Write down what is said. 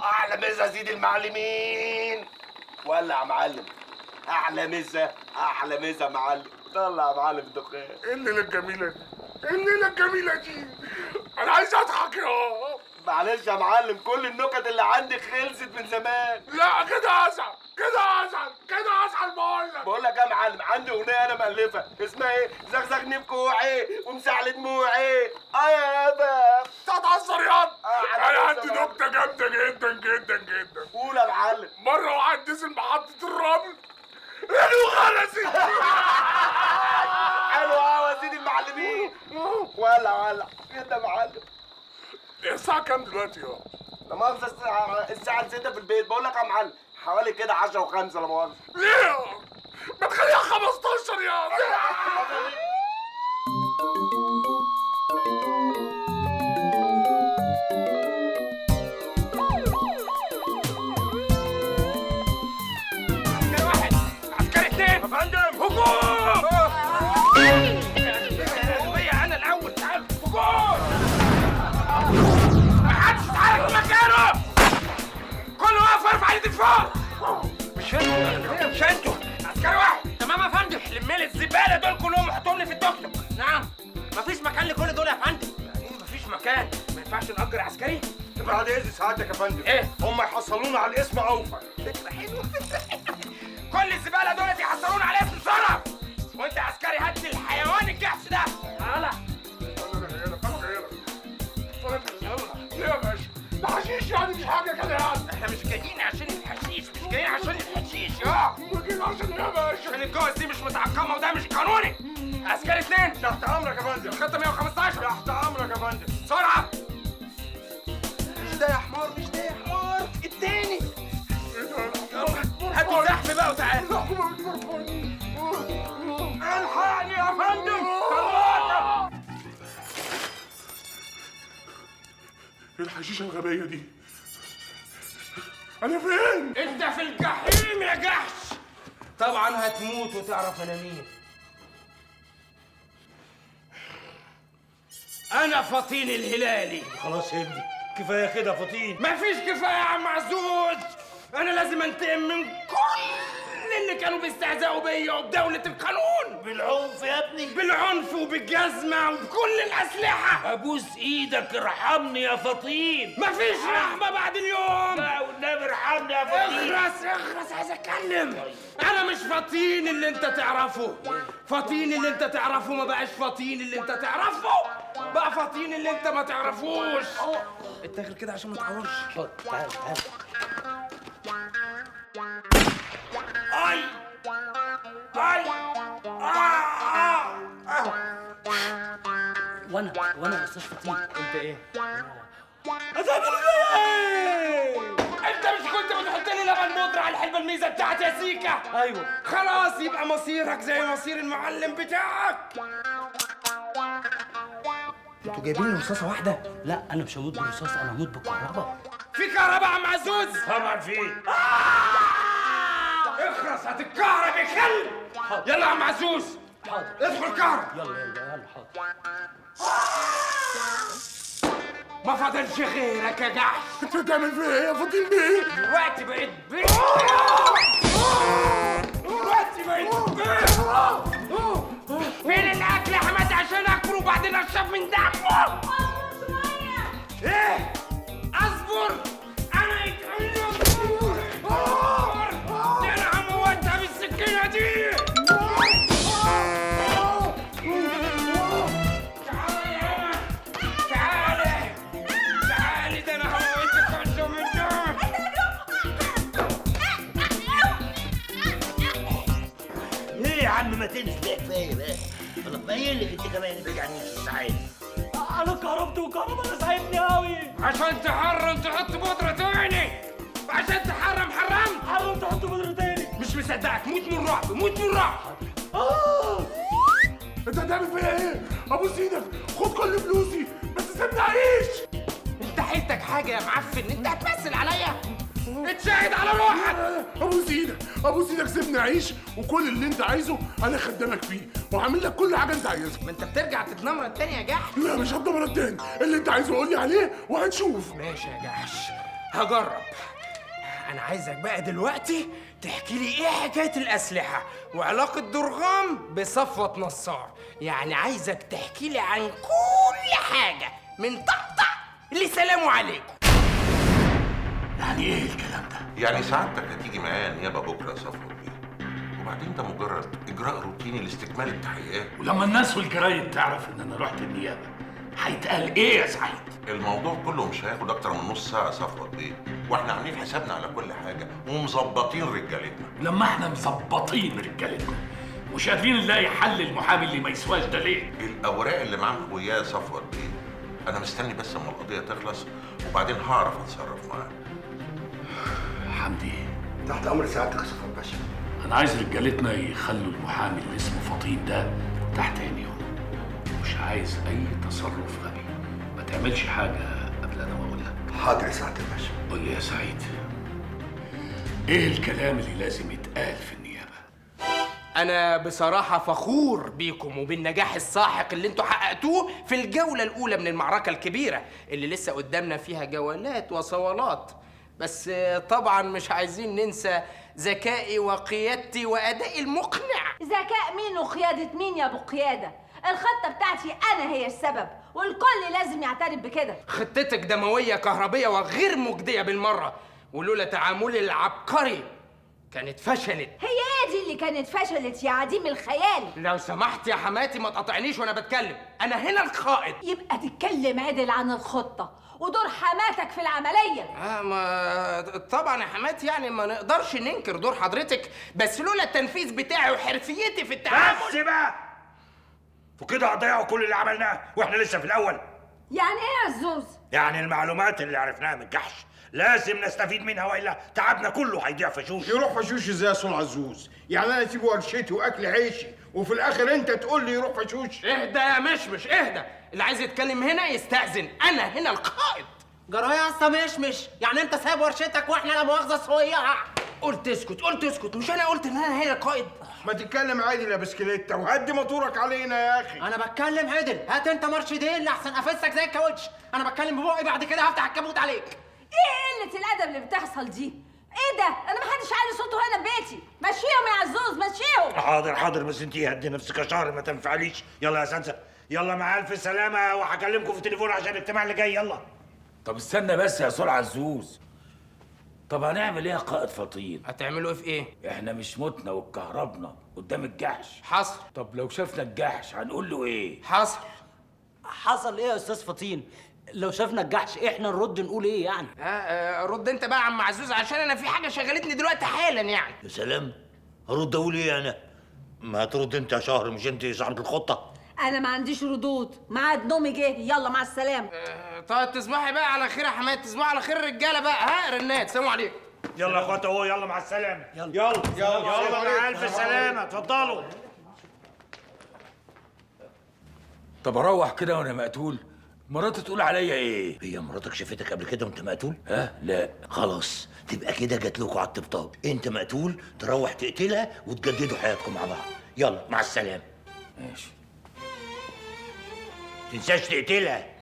احلى مسا يا سيدي المعلمين ولع يا معلم احلى مسا احلى مسا يا معلم طلع يا معلم الدخان ايه الليله الجميله دي؟ ايه الليله الجميله دي؟ انا عايز اضحك يا معلش يا معلم كل النكت اللي عندي خلصت من زمان لا كده ازعل كده ازعل كده ازعل بقول لك بقول لك يا معلم عندي اغنيه انا مالفها اسمها ايه زغزغني بكوعي ومسعل دموعي اه يا باب انت هتهزر يا آه، انا أنا عندي بهزر. نكته جامده جدا جدا جدا قول يا معلم مره واحد نزل محطه الرمل رجله غلسي حلو قوي يا سيدي المعلمين ولع ولع كده يا معلم الساعه كام دلوقتي يا لا مؤاخذة الساعة الساعة 6 في البيت بقول لك يا معلم حوالي كده 10 و5 لا مؤاخذة ليه يا ما تخليها 15 يا عسكري واحد عسكري اثنين يا فندم هجوم انا الاول تعال هجوم ما حدش يتحرك من مكانه كله واقف ارفع ايدك فوق مش انتوا مش انتوا عسكري واحد تمام يا فندم لم لي الزباله دول كلهم وحطهم لي في التوك توك نعم مفيش مكان لكل دول يا فندم يعني ايه مفيش مكان ما ينفعش نأجر عسكري بعد اذن سعادتك يا فندم ايه هم يحصلونا على الاسم اوفر فكرة حلوة كل الزبالة دولت يحصلون على اسم صنع وانت عسكري هات لي الحيوان الجحش ده تعالى ليه يا باشا ده حشيش يعني مش حاجه كده يعني احنا مش جايين عشان الحشيش مش جايين عشان الحشيش يا ممكن عشان ايه يا باشا عشان الجوز دي مش متعقمة وده مش قانوني عسكري اثنين تحت امرك يا فندم خطة 115 تحت امرك يا فندم بسرعة مش ده يا حمار مش ده يا حمار التاني هات الزحف بقى وتعالى الحقني يا فندم خلاص ايه الحشيشه الغبيه دي انا فين انت في الجحيم يا جحش طبعا هتموت وتعرف انا مين انا فطين الهلالي خلاص يا ابني كفايه كده فطين مفيش كفايه يا عم عزوز انا لازم انتقم من كل اللي كانوا بيستهزئوا بيا وبدولة القانون بالعنف يا ابني بالعنف وبالجزمة وبكل الأسلحة ابوس ايدك ارحمني يا فطين مفيش رحمة بعد اليوم لا والنبي ارحمني يا فطين اخرس اخرس عايز اتكلم انا مش فطين اللي انت تعرفه فطين اللي انت تعرفه ما بقاش فطين اللي انت تعرفه بقى فطين اللي انت ما تعرفوش اتاخد كده عشان ما تعورش حاضر تعال تعال اي اي آه آه. وانا وانا يا استاذ فطين انت ايه هتعملوا ايه انت مش كنت بتحط لي لبن بودرة على الحلبة الميزة بتاعتي يا سيكا ايوه خلاص يبقى مصيرك زي مصير المعلم بتاعك انتوا جايبين لي رصاصة واحدة لا انا مش هموت بالرصاص انا هموت بالكهرباء في كهرباء يا عم عزوز طبعا في اخرس هتتكهرب يا كلب يلا يا عم عزوز حاضر ادخل كهرب يلا يلا يلا حاضر ما فاضلش غيرك يا جحش انت بتعمل فيا ايه يا فطين بيه دلوقتي بقيت بيه دلوقتي بقيت بيه فين الاكل يا حماد عشان اكل وبعدين اشرب من دمه ايه اصبر انا يتعلم اصبر ده انا هموتها بالسكينه دي تعالى تعالى تعالى ده انا هموتك وانت من دم ايه يا عم ما تنسى كفايه بقى والله باين لك انت كمان ابعد عني مش عايز انا كهربت وكهربا انا ساعدني قوي عشان تحرم تحط بودرة تاني عشان تحرم حرمت حرام تحط بودرة تاني مش مصدقك موت من الرعب موت من الرعب انت هتعمل فيا ايه ابوس ايدك خد كل فلوسي بس سيبني اعيش انت حيلتك حاجة يا معفن انت هتمثل عليا اتشاهد على روحك ابوس ايدك ابوس ايدك سيبني اعيش وكل اللي انت عايزه انا خدامك فيه وهعمل لك كل حاجه انت عايزها ما انت بترجع تتنمر التاني يا جحش لا مش هفضل مرة تاني اللي انت عايزه قول لي عليه وهنشوف ماشي يا جحش هجرب انا عايزك بقى دلوقتي تحكي لي ايه حكايه الاسلحه وعلاقه درغام بصفوه نصار يعني عايزك تحكي لي عن كل حاجه من طقطق لسلام عليكم يعني ايه الكلام ده يعني سعادتك هتيجي معايا نيابه بكره يا صفوت بيه وبعدين ده مجرد اجراء روتيني لاستكمال التحقيقات ولما الناس والجرايد تعرف ان انا رحت النيابه هيتقال ايه يا سعيد الموضوع كله مش هياخد اكتر من نص ساعه يا صفوت بيه واحنا عاملين حسابنا على كل حاجه ومظبطين رجالتنا لما احنا مظبطين رجالتنا مش قادرين نلاقي حل المحامي اللي ما يسواش ده ليه الاوراق اللي معاك وياه يا صفوت بيه انا مستني بس اما القضيه تخلص وبعدين هعرف اتصرف معاه حمدي تحت امر سعادتك يا صفوت باشا انا عايز رجالتنا يخلوا المحامي اللي اسمه فطين ده تحت عينيهم مش عايز اي تصرف غبي ما تعملش حاجه قبل انا ما اقول لك حاضر يا سعاده الباشا قول لي يا سعيد ايه الكلام اللي لازم يتقال في النيابه انا بصراحه فخور بيكم وبالنجاح الساحق اللي انتوا حققتوه في الجوله الاولى من المعركه الكبيره اللي لسه قدامنا فيها جولات وصولات بس آه، طبعا مش عايزين ننسى ذكائي وقيادتي وادائي المقنع ذكاء مين وقيادة مين يا ابو قيادة الخطة بتاعتي انا هي السبب والكل لازم يعترف بكده خطتك دمويه كهربيه وغير مجديه بالمره ولولا تعاملي العبقري كانت فشلت هي ايه دي اللي كانت فشلت يا عديم الخيال لو سمحت يا حماتي ما تقاطعنيش وانا بتكلم انا هنا القائد يبقى تتكلم عدل عن الخطة ودور حماتك في العملية آه ما طبعا يا حماتي يعني ما نقدرش ننكر دور حضرتك بس لولا التنفيذ بتاعي وحرفيتي في التعامل بس بقى وكده هضيعوا كل اللي عملناه واحنا لسه في الاول يعني ايه يا عزوز يعني المعلومات اللي عرفناها من الجحش لازم نستفيد منها والا تعبنا كله هيضيع في شوش يروح فشوش ازاي يا صون عزوز يعني انا اسيب ورشتي واكل عيشي وفي الاخر انت تقول لي يروح فشوش اهدى يا مشمش اهدى اللي عايز يتكلم هنا يستأذن انا هنا القائد جرايه يا اسطى مشمش يعني انت سايب ورشتك واحنا لا مؤاخذه صويعه قلت اسكت قلت اسكت مش انا قلت ان انا هنا القائد ما تتكلم عادي يا بسكليتة وهدي موتورك علينا يا اخي انا بتكلم عدل هات انت مرشدين لحسن افسك زي الكاوتش انا بتكلم ببقي بعد كده هفتح الكبوت عليك ايه قلة الادب اللي بتحصل دي ايه ده انا محدش عالي صوته هنا في بيتي مشيهم يا عزوز مشيهم حاضر حاضر بس انت هدي نفسك يا شهر ما تنفعليش يلا يا سانسا يلا مع الف سلامه وهكلمكم في التليفون عشان الاجتماع اللي جاي يلا طب استنى بس يا سرعة عزوز طب هنعمل ايه يا قائد فطين هتعملوا ايه في ايه احنا مش متنا واتكهربنا قدام الجحش حصل طب لو شفنا الجحش هنقول له ايه حصل حصل ايه يا استاذ فطين لو شافنا الجحش احنا نرد نقول ايه يعني آه آه رد انت بقى يا عم عزوز عشان انا في حاجه شغلتني دلوقتي حالا يعني يا سلام هرد اقول ايه انا ما ترد انت يا شهر مش انت صاحبة الخطه انا ما عنديش ردود ميعاد نومي جه يلا مع السلامة آه طيب تصبحي بقى على خير يا حماد تصبحي على خير الرجاله بقى ها رنات سلام عليكم يلا يا اخوات اهو يلا مع السلامه يلا يلا يلا, يلا مع الف سلامه اتفضلوا طب اروح كده وانا مقتول مراتي تقول عليا ايه هي مراتك شافتك قبل كده وانت مقتول؟ ها لا خلاص تبقى كده جات لكم على الطبطاب انت مقتول تروح تقتلها وتجددوا حياتكم مع بعض يلا مع السلامه ماشي تنساش تقتلها